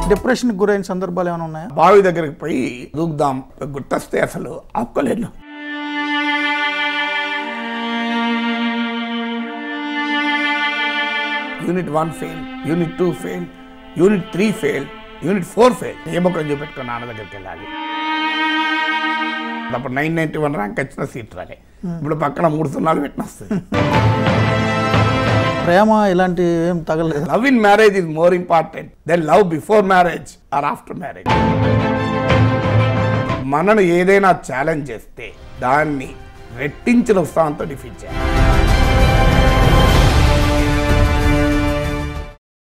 డిప్రెషన్కి గురైన సందర్భాలు ఏమైనా ఉన్నాయా బావి దగ్గరికి పోయి దూకుదాం గుర్తొస్తే అసలు ఆపుకోలేను unit one fail unit two fail unit three fail unit four fail నియమకం చూపెట్టుకుని నాన్న దగ్గరికి వెళ్ళాలి అప్పుడు నైన్ నైన్టీ వన్ ర్యాంక్ వచ్చిన సీట్ రాలే ఇప్పుడు పక్కన మూడు సున్నాలు పెట్టిన వస్తుంది ప్రేమ ఇలాంటి ఏం తగలేదు love in marriage is more important then love before marriage or after marriage మనను ఏదైనా ఛాలెంజ్ చేస్తే దాన్ని రెట్టించిన ఉత్సాహంతో డిఫీట్ చేయాలి